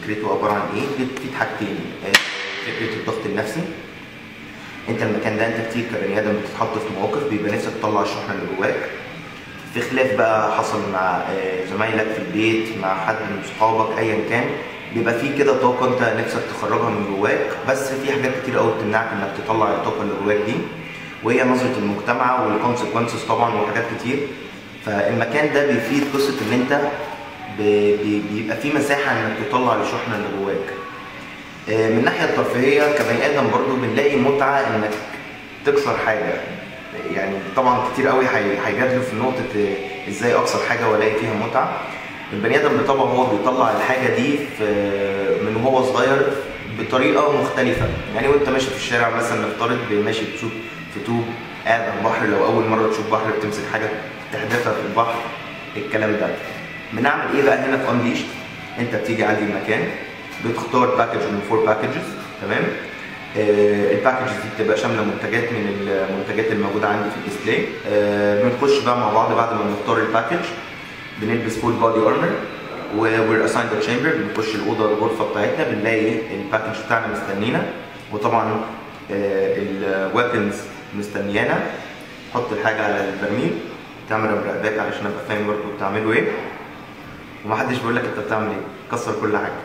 فكرته عباره عن ايه في حاجتين آه، فكره الضغط النفسي انت المكان ده انت كتير كبني ادم بتتحط في مواقف بيبقى نفسك تطلع الشحنه اللي جواك في خلاف بقى حصل مع آه، زمايلك في البيت مع حد من صحابك ايا كان بيبقى في كده طاقه انت نفسك تخرجها من جواك بس في حاجات كتير قوي بتمنعك انك تطلع الطاقه اللي جواك دي وهي نظره المجتمع والكونسيكونسز طبعا وحاجات كتير فالمكان ده بيفيد قصه ان انت ب- بي- بيبقى في مساحه انك تطلع الشحنه اللي جواك آه، من الناحيه الترفيهيه كبني ادم برضو بنلاقي متعه انك تكسر حاجه يعني طبعا كتير قوي هي- هيجادلوا في نقطه آه، ازاي اكسر حاجه والاقي فيها متعه البني ادم بطبعه هو بيطلع الحاجه دي في من وهو صغير بطريقه مختلفه يعني وانت ماشي في الشارع مثلا نفترض ماشي بتشوف في طوب قاعد على البحر لو اول مره تشوف بحر بتمسك حاجه تحدفها في البحر الكلام ده بنعمل ايه بقى هنا في انليشت انت بتيجي عندي المكان بتختار باكج من فور باكجز تمام آه، الباكجز دي بتبقى شامله منتجات من المنتجات الموجوده عندي في الديسبلاي آه، بنخش بقى مع بعض بعد ما بنختار الباكج بنلبس فول بادي ارمر وير اسايند تشامبر بنخش الاوضه الغرفه بتاعتنا بنلاقي الباكج بتاعنا مستنينا وطبعا الويبنز مستنيانا حط الحاجه على البرميل كاميرا مراقباك علشان ابقى فاهم برضه بتعملوا ايه ومحدش بيقول لك انت بتعمل ايه كسر كل حاجه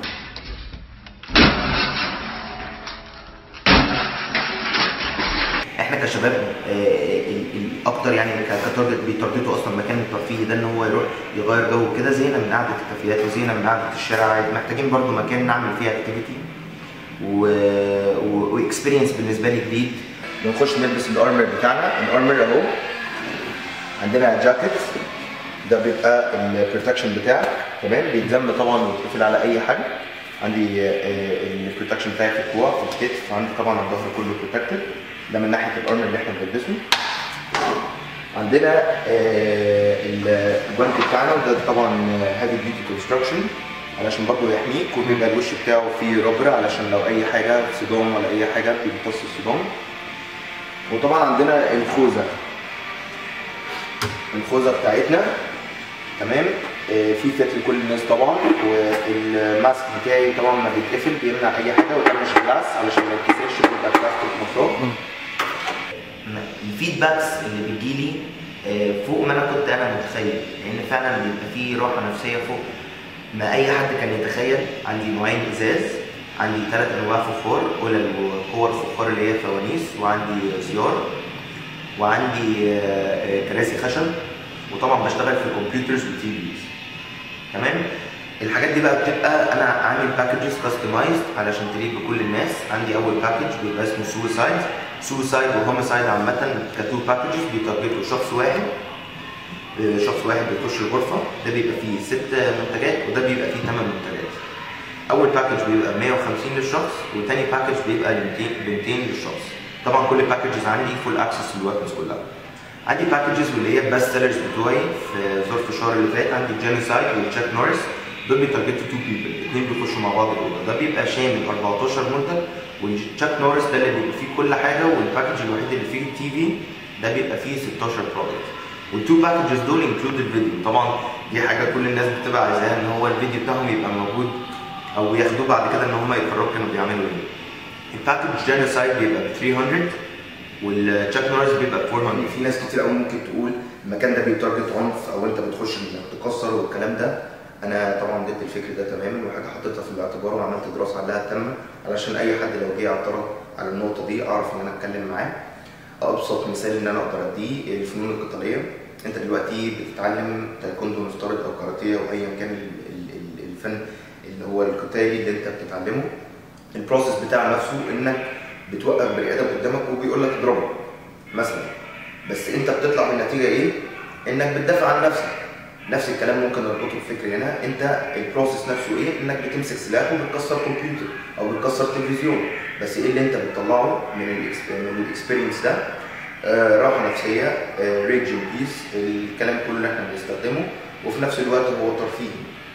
احنا كشباب آه، ال- الاكتر يعني ك- كتارجت بيتارجتوا اصلا مكان الترفيهي ده ان هو يروح يغير جو كده زينا من قعده الكافيهات وزينا من قعده الشارع عادي محتاجين برضو مكان نعمل فيه اكتيفيتي واكسبيرينس بالنسبه لي جديد بنخش نلبس الارمر بتاعنا الارمر اهو عندنا جاكيت ده بيبقى البروتكشن بتاعك تمام بيتلم طبعا ويتقفل على اي حاجه عندي البروتكشن بتاعي في الكوع في الكتف وعندي طبعا الظهر كله بروتكتد ده من ناحيه الارمر اللي احنا بنلبسه عندنا آه، الجوانت بتاعنا وده طبعا هافي ديوتي كونستراكشن علشان برضه يحميك وبيبقى الوش بتاعه فيه ربر علشان لو اي حاجه صدام ولا اي حاجه بيمتص الصدام وطبعا عندنا الخوذه الخوذه بتاعتنا تمام آه، في فت لكل الناس طبعا والماسك بتاعي طبعا ما بيتقفل بيمنع اي حاجه وده مش جلاس علشان ما يتكسرش بيبقى بلاستيك مصاب الفيدباكس اللي بتجيلي آه، فوق ما انا كنت انا متخيل لان فعلا بيبقى فيه راحه نفسيه فوق ما اي حد كان يتخيل عندي نوعين ازاز عندي ثلاث انواع فخار قلل وكور فخار اللي هي فوانيس وعندي زيار وعندي آه، آه، كراسي خشب وطبعا بشتغل في الكمبيوترز والتي فيز تمام الحاجات دي بقى بتبقى انا عامل باكجز كاستمايزد علشان تليق بكل الناس عندي اول باكج بيبقى اسمه سوسايد سوسايد وهوميسايد عامه كتو باكجز بيتارجتوا شخص واحد آه، شخص واحد بيخش الغرفه ده بيبقى فيه ست منتجات وده بيبقى فيه ثمان منتجات اول باكج بيبقى 150 للشخص وتاني باكج بيبقى ب 200 ب 200 للشخص طبعا كل الباكجز عندي فول اكسس للويبنز كلها عندي باكجز واللي هي البست سيلرز بتوعي في ظرف الشهر اللي فات عندي جينيسايد وتشاك نورس دول بيتارجتوا تو بيبل الاثنين بيخشوا مع بعض الاوضه ده بيبقى شامل 14 منتج والتشاك نورس ده اللي بيبقى فيه كل حاجه والباكج الوحيد اللي فيه التي في ده بيبقى فيه 16 برودكت والتو باكجز دول انكلود الفيديو طبعا دي حاجه كل الناس بتبقى عايزاها ان هو الفيديو بتاعهم يبقى موجود او ياخدوه بعد كده ان هم يتفرجوا كانوا بيعملوا ايه الباكج جينيسايد بيبقى ب 300 والتشاك نورس بيبقى ب 400 في ناس كتير قوي ممكن تقول المكان ده بيتارجت عنف او انت بتخش انك تكسر والكلام ده انا طبعا ضد الفكر ده تماما وحاجه حطيتها في الاعتبار وعملت دراسه عليها تامه علشان اي حد لو جه اعترض على النقطه دي اعرف ان انا اتكلم معاه ابسط مثال ان انا اقدر اديه الفنون القتاليه انت دلوقتي بتتعلم تايكوندو نفترض او كاراتيه او ايا كان ال- ال- ال- الفن اللي هو القتالي اللي انت بتتعلمه البروسيس بتاع نفسه انك بتوقف بني ادم قدامك وبيقول لك اضربه مثلا بس انت بتطلع بالنتيجه ايه؟ انك بتدافع عن نفسك نفس الكلام ممكن نربطه بفكر هنا انت البروسيس نفسه ايه؟ انك بتمسك سلاح وبتكسر كمبيوتر او بتكسر تلفزيون بس ايه اللي انت بتطلعه من الإكس- من الاكسبيرينس ده؟ آه راحه نفسيه ريج بيس الكلام كله اللي احنا بنستخدمه وفي نفس الوقت هو ترفيهي